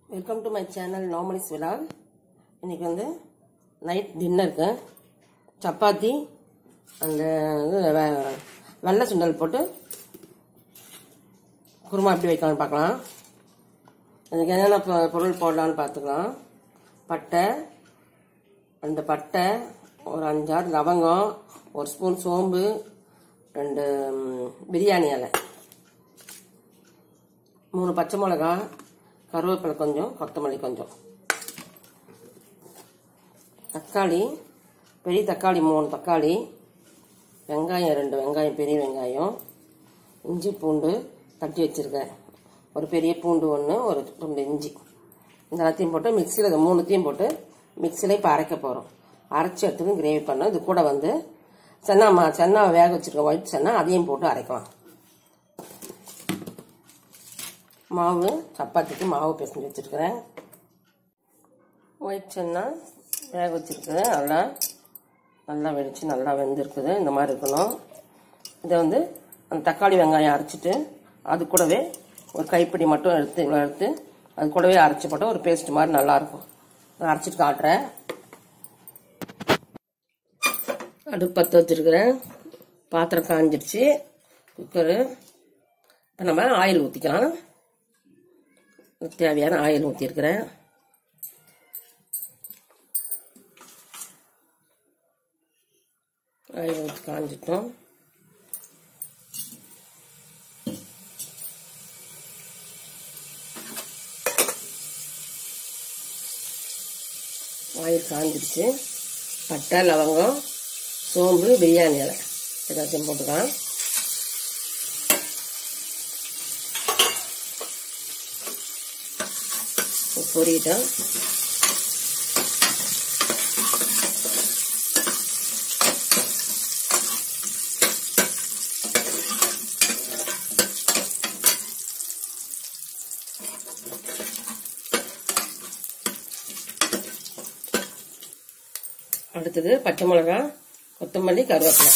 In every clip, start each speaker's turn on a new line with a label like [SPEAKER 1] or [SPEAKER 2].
[SPEAKER 1] welcome to my channel நார்மலிஸ் விழா இன்னைக்கு வந்து நைட் டின்னருக்கு சப்பாத்தி அந்த இது வெ- வெள்ளை சுண்டல் போட்டு குருமா எப்படி வைக்கலாம்னு பார்க்கலாம் அதுக்கு என்னென்ன பொ- பொருள் போடலான்னு பார்த்துக்கலாம் பட்டை ரெண்டு பட்டை ஒரு அஞ்சாறு லவங்கம் ஒரு ஸ்பூன் சோம்பு ரெண்டு ம், பிரியாணி இலை மூணு பச்சை மிளகா கருவேப்பிலை கொஞ்சம் கொத்தமல்லி கொஞ்சம் தக்காளி பெரிய தக்காளி மூணு தக்காளி வெங்காயம் ரெண்டு வெங்காயம் பெரிய வெங்காயம் இஞ்சி பூண்டு தட்டி வச்சிருக்கேன் ஒரு பெரிய பூண்டு ஒன்று ஒரு ரெண்டு இஞ்சி இந்த எல்லாத்தையும் போட்டு மிக்சியில் இந்த மூணுத்தையும் போட்டு மிக்சியில் இப்போ அரைக்க போகிறோம் அரைச்சி எடுத்துன்னு கிரேவி பண்ணோம் இது கூட வந்து சென்னா மா சென்னா வேக வச்சிருக்கோம் ஒயிட் சென்னா அதையும் போட்டு அரைக்கலாம் மாவு சப்பாத்திக்கு மாவு பிசைஞ்சு வச்சிருக்கிறேன் ஒயிட் சென்னா வேக வச்சிருக்கிறேன் நல்லா நல்லா வெடிச்சு நல்லா வெந்திருக்குது இந்த மாதிரி இருக்கணும் இதை வந்து அந்த தக்காளி வெங்காயம் அரைச்சிட்டு அது கூடவே ஒரு கைப்பிடி மட்டும் எடுத்து இவ்வளோ எடுத்து அது கூடவே அரைச்சி போட்டால் ஒரு பேஸ்ட் மாதிரி நல்லா இருக்கும் நான் அரைச்சிட்டு காட்டுறேன் அடுப்பு பற்ற வச்சிருக்கிறேன் பாத்திரம் காஞ்சிருச்சு குக்கரு இப்போ நம்ம ஆயில் ஊற்றிக்கலாம் தேவையான ஆயில் ஊற்றிருக்கிறேன் ஆயில் ஊற்றி காஞ்சிட்டோம் ஆயில் காஞ்சிருச்சு பட்டை லவங்கம் சோம்பு பிரியாணி இலை ஏதாச்சும் போட்டுக்கலாம் பொரியட்டும் அடுத்தது பச்சை மிளகாய் கொத்தமல்லி கருவேப்பிலை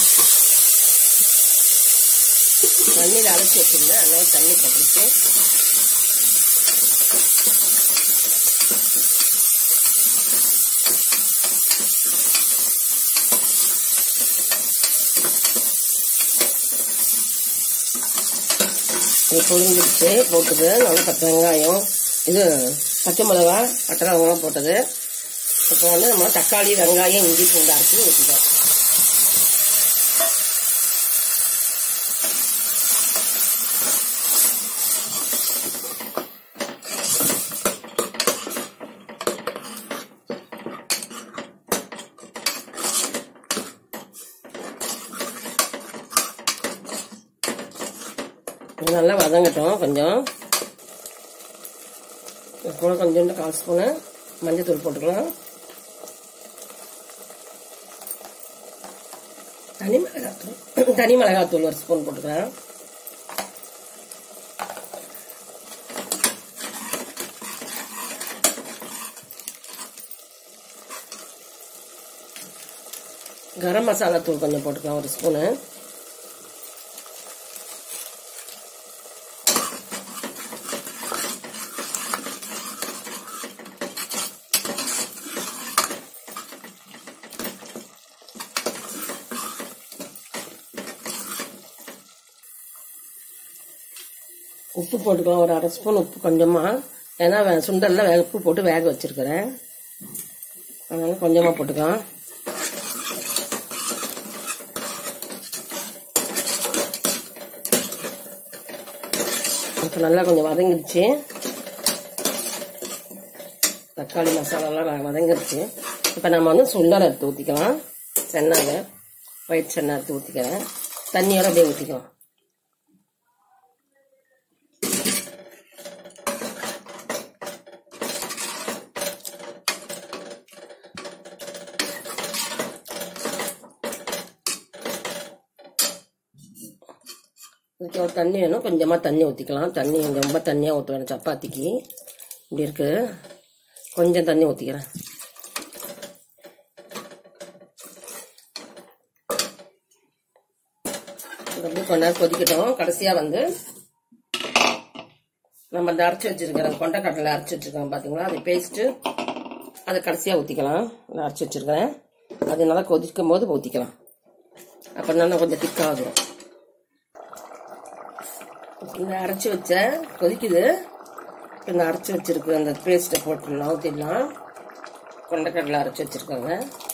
[SPEAKER 1] தண்ணியில் அலசி வச்சிருந்தேன் அதனால தண்ணி போட்டுருச்சு இது பொழிஞ்சிருச்சு போட்டுது நல்லா பச்சை வெங்காயம் இது பச்சை மிளகா பட்டை லவங்கம் போட்டது இப்போ வந்து நம்ம தக்காளி வெங்காயம் இஞ்சி பூண்டு அரைச்சி ஊற்றிட்டோம் இது நல்லா வதங்கட்டும் கொஞ்சம் இது கூட கொஞ்சோண்டு கால் ஸ்பூனு மஞ்சத்தூள் போட்டுக்கலாம் தனி மிளகாத்தூள் தனி மிளகாத்தூள் ஒரு ஸ்பூன் போட்டுக்கலாம் கரம் மசாலா தூள் கொஞ்சம் போட்டுக்கலாம் ஒரு ஸ்பூனு உப்பு போட்டுக்கலாம் ஒரு அரை ஸ்பூன் உப்பு கொஞ்சமாக ஏன்னா வே- சுண்டல்ல வேக உப்பு போட்டு வேக வச்சிருக்கிறேன் அதனால கொஞ்சமாக போட்டுக்கலாம் இப்போ நல்லா கொஞ்சம் வதங்கிடுச்சு தக்காளி மசாலாலாம் வ- வதங்கிடுச்சு இப்போ நம்ம வந்து சுண்டல் எடுத்து ஊற்றிக்கலாம் சென்னாவை ஒயிட் சென்னா எடுத்து ஊற்றிக்கிறேன் தண்ணியோட அப்படியே ஊற்றிக்கலாம் இதுக்கு ஒரு தண்ணி வேணும் கொஞ்சமாக தண்ணி ஊற்றிக்கலாம் தண்ணி கொஞ்சம் ரொம்ப தண்ணியாக ஊற்ற வேணும் சப்பாத்திக்கு இப்படி இருக்கு கொஞ்சம் தண்ணி ஊற்றிக்கிறேன் இது அப்படியே கொஞ்ச நேரம் கொதிக்கட்டும் கடைசியாக வந்து நம்ம அந்த அரைச்சி வச்சிருக்கிறோம் கொண்டக்கடலை அரைச்சி வச்சிருக்கோம் பாத்தீங்களா அது பேஸ்ட்டு அதை கடைசியாக ஊற்றிக்கலாம் நான் அரைச்சி வச்சிருக்கேன் அது நல்லா கொதிக்கும் போது ஊற்றிக்கலாம் அப்போ நல்லா கொஞ்சம் திக்காகும் இந்த அரைச்சி வச்ச கொதிக்குது இந்த அரைச்சி வச்சிருக்கு அந்த பேஸ்ட்டை போட்டுடலாம் ஊற்றிடலாம் கொண்டக்கடலை அரைச்சி வச்சிருக்காங்க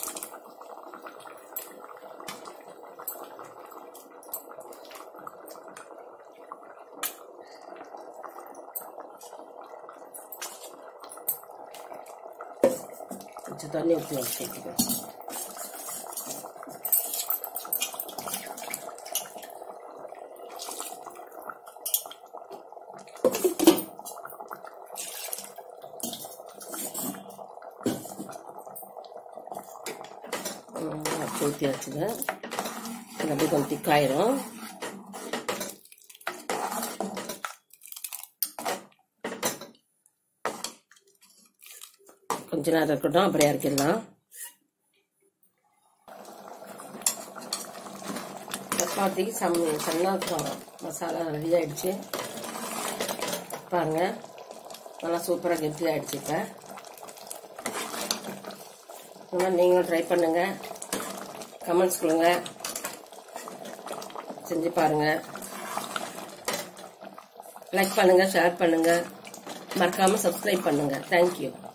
[SPEAKER 1] கொஞ்சம் தண்ணி ஊற்றி சேர்த்துக்கலாம் ஊற்றி வச்சுங்க அது அப்படியே கொஞ்சம் திக்காயிரும் கொஞ்ச நேரம் இருக்கட்டும் அப்புறம் இறக்கிடலாம் சப்பாத்திக்கு சம் சன்னா மசாலா ரெடி ஆயிடுச்சு பாருங்க நல்லா சூப்பராக கெட்டி ஆயிடுச்சு இப்போ இந்த மாதிரி நீங்களும் ட்ரை பண்ணுங்க கமெண்ட்ஸ் கொடுங்க செஞ்சு பாருங்க லைக் பண்ணுங்க ஷேர் பண்ணுங்க மறக்காம சப்ஸ்கிரைப் பண்ணுங்க தேங்க்யூ